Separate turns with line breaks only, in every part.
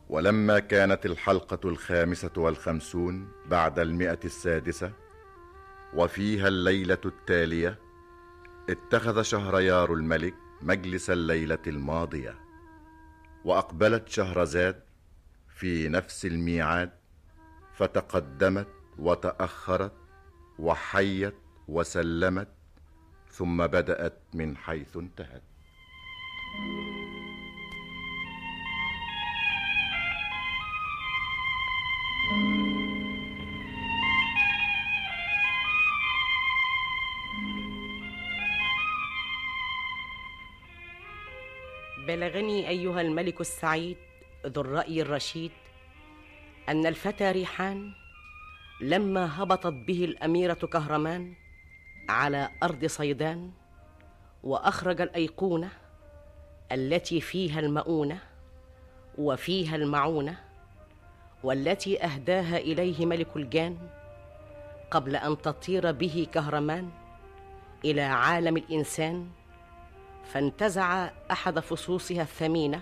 ولما كانت الحلقة الخامسة والخمسون بعد المئة السادسة وفيها الليلة التالية اتخذ شهريار الملك مجلس الليلة الماضية وأقبلت شهرزاد في نفس الميعاد فتقدمت وتأخرت وحيت وسلمت ثم بدأت من حيث انتهت
بلغني ايها الملك السعيد ذو الراي الرشيد ان الفتى ريحان لما هبطت به الاميره كهرمان على ارض صيدان واخرج الايقونه التي فيها المؤونه وفيها المعونه والتي اهداها اليه ملك الجان قبل ان تطير به كهرمان الى عالم الانسان فانتزع احد فصوصها الثمينه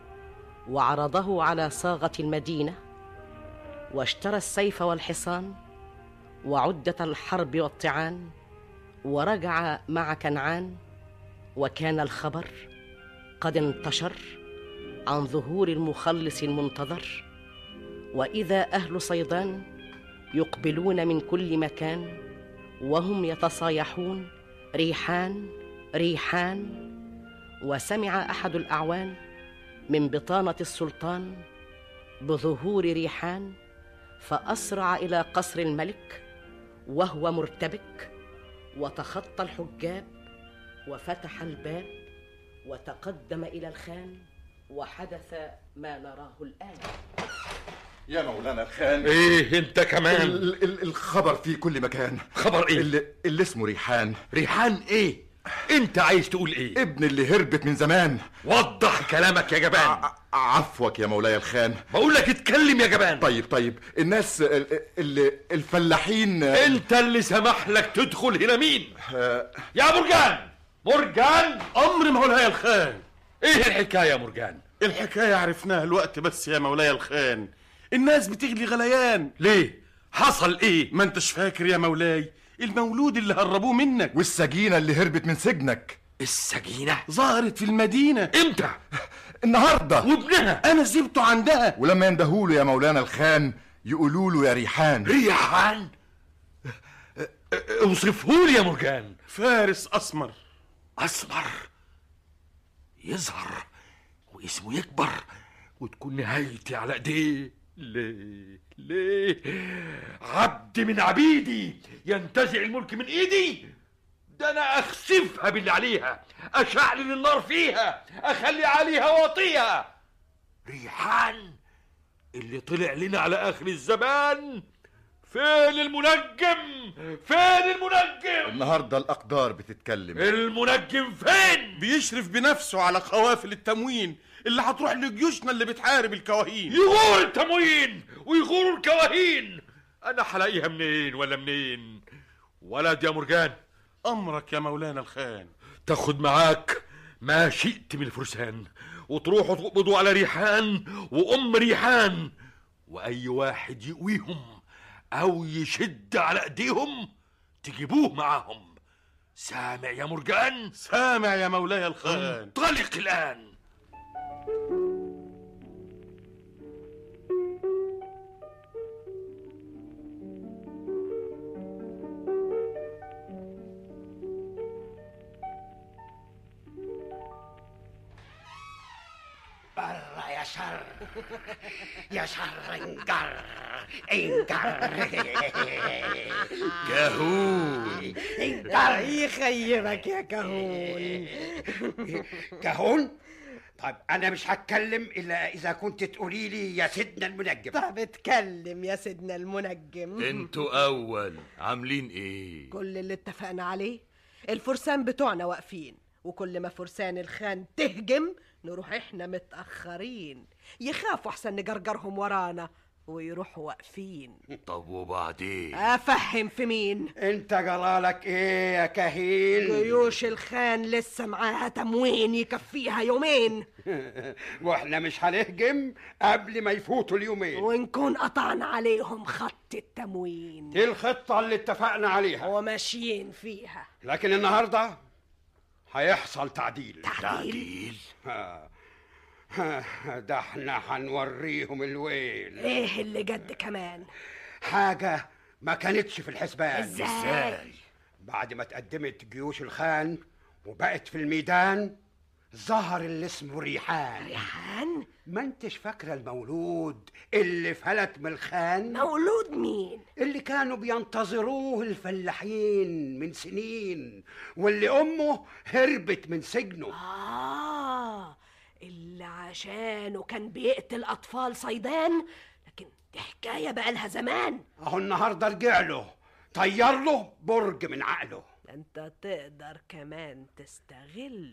وعرضه على صاغه المدينه واشترى السيف والحصان وعده الحرب والطعان ورجع مع كنعان وكان الخبر قد انتشر عن ظهور المخلص المنتظر واذا اهل صيدان يقبلون من كل مكان وهم يتصايحون ريحان ريحان وسمع احد الاعوان من بطانه السلطان بظهور ريحان فاسرع الى قصر الملك وهو مرتبك وتخطى الحجاب وفتح الباب وتقدم الى الخان وحدث ما نراه الان
يا مولانا الخان
ايه انت كمان
ال- ال- الخبر في كل مكان
خبر ايه
اللي, اللي اسمه ريحان
ريحان ايه انت عايز تقول ايه
ابن اللي هربت من زمان
وضح كلامك يا جبان
ع- عفوك يا مولاي الخان
بقول لك اتكلم يا جبان
طيب طيب الناس ال- اللي الفلاحين
انت اللي سمح لك تدخل هنا مين
آه،
يا مرجان مرجان
امر مولاي الخان
ايه الحكايه يا مرجان
الحكايه عرفناها الوقت بس يا مولاي الخان الناس بتغلي غليان
ليه حصل ايه
ما انتش فاكر يا مولاي المولود اللي هربوه منك
والسجينة اللي هربت من سجنك
السجينه
ظهرت في المدينه
امتى
النهارده
وابنها
انا سبته عندها
ولما يندهوله يا مولانا الخان يقولوا له يا ريحان
ريحان اوصفهولي يا مرجان
فارس اسمر
اسمر يظهر واسمه يكبر وتكون نهايتي على ايديه ليه ليه عبد من عبيدي ينتزع الملك من ايدي ده انا اخسفها باللي عليها اشعل النار فيها اخلي عليها واطيها ريحان اللي طلع لنا على اخر الزمان فين المنجم فين المنجم
النهارده الأقدار بتتكلم
المنجم فين
بيشرف بنفسه على قوافل التموين اللي هتروح لجيوشنا اللي بتحارب الكواهين
يغور التموين ويغور الكواهين انا هلاقيها منين ولا منين ولد يا مرجان
امرك يا مولانا الخان
تاخد معاك ما شئت من الفرسان وتروحوا تقبضوا على ريحان وام ريحان واي واحد يقويهم او يشد على ايديهم تجيبوه معاهم سامع يا مرجان
سامع يا مولاي الخان
انطلق الان
برا يا شر يا شر انقر انقر
كهون
انقر
يخيبك يا كهون
كهون طيب انا مش هتكلم الا اذا كنت تقولي لي يا سيدنا المنجم
طب اتكلم يا سيدنا المنجم
انتوا اول عاملين ايه
كل اللي اتفقنا عليه الفرسان بتوعنا واقفين وكل ما فرسان الخان تهجم نروح احنا متأخرين يخافوا احسن نجرجرهم ورانا ويروحوا واقفين
طب وبعدين
افهم في مين
انت جرالك ايه يا كهين
جيوش الخان لسه معاها تموين يكفيها يومين
واحنا مش هنهجم قبل ما يفوتوا اليومين
ونكون قطعنا عليهم خط التموين
دي الخطة اللي اتفقنا عليها
وماشيين فيها
لكن النهاردة هيحصل تعديل
تعديل
ها- ها، ده احنا هنوريهم الويل
ايه اللي جد كمان
حاجة ما كانتش في الحسبان
ازاي
بعد ما تقدمت جيوش الخان وبقت في الميدان ظهر اللي اسمه ريحان
ريحان
ما انتش فاكرة المولود اللي فلت من الخان
مولود مين
اللي كانوا بينتظروه الفلاحين من سنين واللي أمه هربت من سجنه
آه اللي عشانه كان بيقتل أطفال صيدان لكن دي حكاية بقالها زمان
أهو النهاردة رجع له طير له برج من عقله
ده أنت تقدر كمان تستغل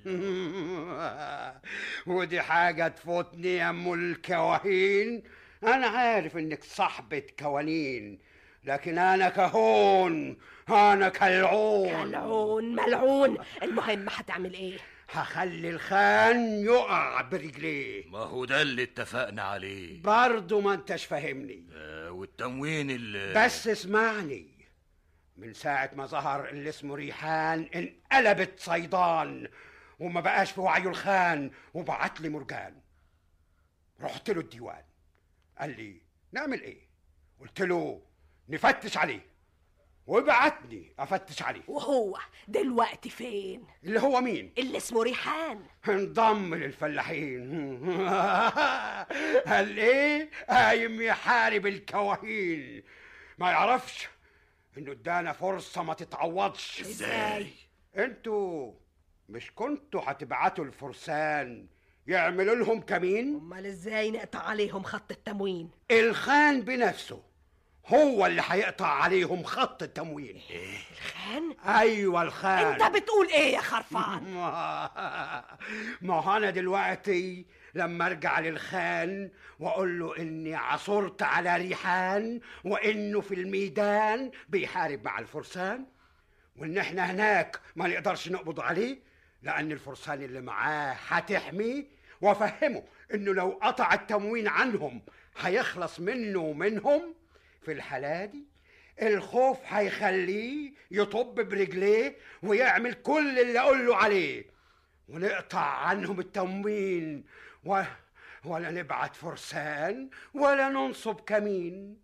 ودي حاجة تفوتني يا أم الكواهين أنا عارف إنك صاحبة كوانين لكن أنا كهون أنا كالعون
ملعون ملعون المهم هتعمل ايه
هخلي الخان يقع برجليه
ما هو ده اللي اتفقنا عليه
برضه ما انتش فاهمني
آه، والتموين اللي
بس اسمعني من ساعة ما ظهر اللي اسمه ريحان انقلبت صيدان وما بقاش في وعيه الخان وبعت لي مرجان رحت له الديوان قال لي نعمل ايه قلت له نفتش عليه وبعتني افتش عليه
وهو دلوقتي فين
اللي هو مين
اللي اسمه ريحان
انضم للفلاحين قال ايه قايم يحارب الكواهين ما يعرفش انه ادانا فرصة ما تتعوضش
ازاي
انتوا مش كنتوا هتبعتوا الفرسان يعملوا لهم كمين
امال ازاي نقطع عليهم خط التموين
الخان بنفسه هو اللي هيقطع عليهم خط التموين
الخان
ايوه الخان
انت بتقول ايه يا خرفان
ما هو انا دلوقتي لما ارجع للخان واقول له اني عثرت على ريحان وانه في الميدان بيحارب مع الفرسان وان احنا هناك ما نقدرش نقبض عليه لان الفرسان اللي معاه هتحميه وافهمه انه لو قطع التموين عنهم هيخلص منه ومنهم في الحالة دي الخوف هيخليه يطب برجليه ويعمل كل اللي اقول له عليه ونقطع عنهم التموين و... ولا نبعت فرسان ولا ننصب كمين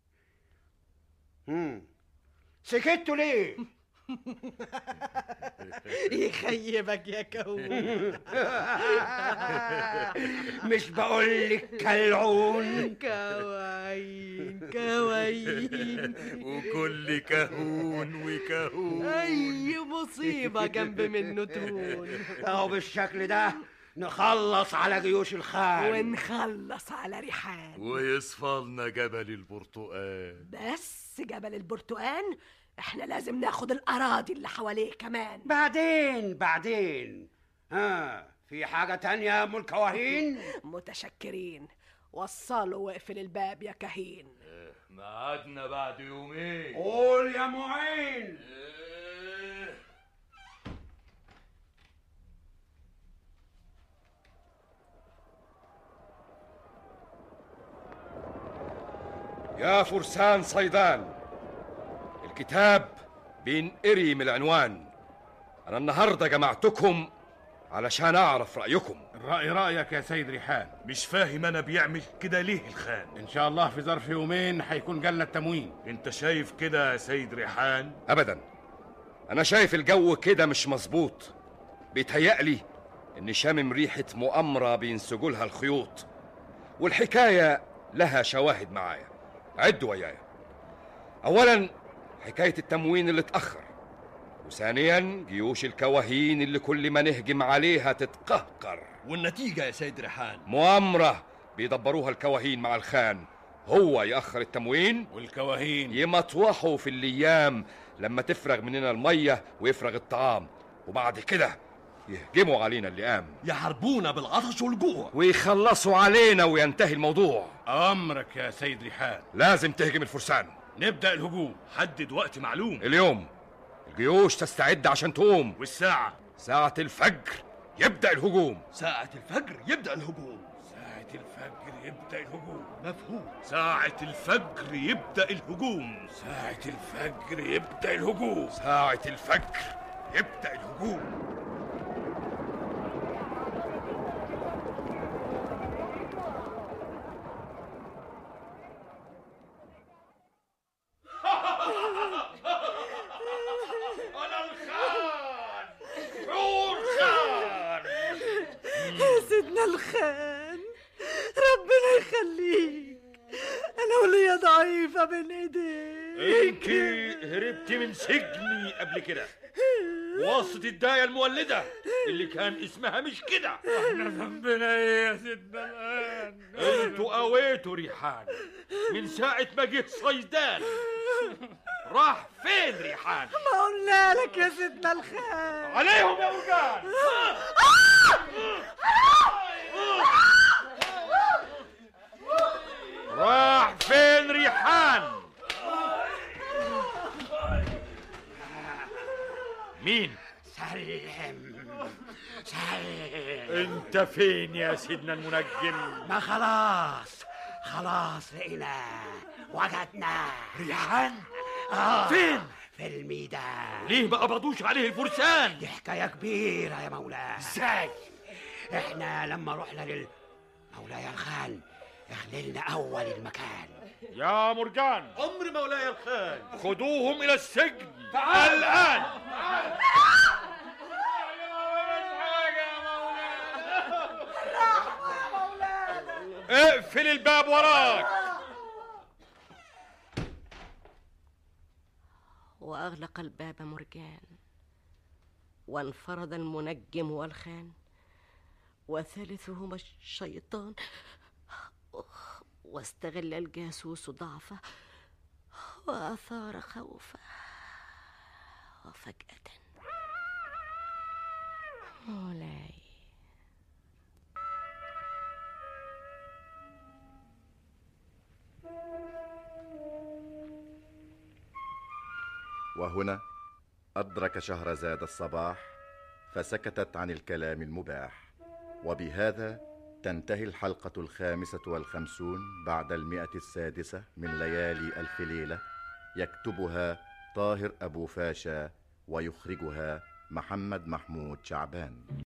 مم. سكتوا ليه
يخيبك يا كهون
مش بقول لك كالعون
كواين كواين
وكل كهون وكهون
اي مصيبة جنب منه تهون
اهو بالشكل ده نخلص على جيوش الخان
ونخلص على ريحان
ويصفى لنا جبل البرتقال
بس جبل البرتقال احنا لازم ناخد الاراضي اللي حواليه كمان
بعدين بعدين ها في حاجة تانية يا ام الكواهين
متشكرين وصلوا واقفل الباب يا كهين
ميعادنا بعد يومين
قول يا معين
آه،
يا فرسان صيدان الكتاب بينقري من العنوان أنا النهاردة جمعتكم علشان أعرف رأيكم
الرأي رأيك يا سيد ريحان
مش فاهم انا بيعمل كده ليه الخان
إن شاء الله في ظرف يومين هيكون جالنا التموين
انت شايف كده يا سيد ريحان
أبدا أنا شايف الجو كده مش مظبوط بيتهيألي إني شامم ريحة مؤامرة بينسجوا لها الخيوط والحكاية لها شواهد معايا عدوا ويايا أولا حكاية التموين اللي اتأخر وثانيا جيوش الكواهين اللي كل ما نهجم عليها تتقهقر
والنتيجة يا سيد ريحان
مؤامرة بيدبروها الكواهين مع الخان هو يأخر التموين
والكواهين
يمطوحوا في الأيام لما تفرغ مننا المية ويفرغ الطعام وبعد كده يهجموا علينا اللئام
يحاربونا بالعطش والجوع
ويخلصوا علينا وينتهي الموضوع
أمرك يا سيد ريحان
لازم تهجم الفرسان
نبدأ الهجوم
حدد وقت معلوم
اليوم الجيوش تستعد عشان تقوم
والساعة
ساعة الفجر يبدأ الهجوم
ساعة الفجر يبدأ الهجوم
ساعة الفجر يبدأ الهجوم
مفهوم
ساعة الفجر يبدأ الهجوم
ساعة الفجر يبدأ الهجوم
ساعة الفجر يبدأ الهجوم
أنا الخان حور خان
يا سيدنا الخان ربنا يخليك انا وليا ضعيفه بين ايديك
انت هربتي من سجني قبل كده وسط الداية المولدة اللي كان اسمها مش كده
احنا ذنبنا ايه يا سيدنا الآن
انتوا قويتوا ريحان من ساعة ما جه صيدان راح فين ريحان
ما قلنا لك يا سيدنا الخان
عليهم يا مرجان راح فين ريحان مين
سلم سلم
انت فين يا سيدنا المنجم
ما خلاص خلاص لقيناه وجدناه
ريحان
آه
فين
في الميدان
ليه ما قبضوش عليه الفرسان
دي حكاية كبيرة يا مولاي
ازاي
احنا لما رحنا لل مولاي الخان اخللنا اول المكان
يا مرجان
أمر مولاي الخان
خدوهم الى السجن الان اقفل الباب وراك
واغلق الباب مرجان وانفرد المنجم والخان وثالثهما الشيطان واستغل الجاسوس ضعفه واثار خوفه وفجاه مولاي
وهنا أدرك شهرزاد الصباح فسكتت عن الكلام المباح وبهذا تنتهي الحلقة الخامسة والخمسون بعد المئة السادسة من ليالي ألف ليلة يكتبها طاهر أبو فاشا ويخرجها محمد محمود شعبان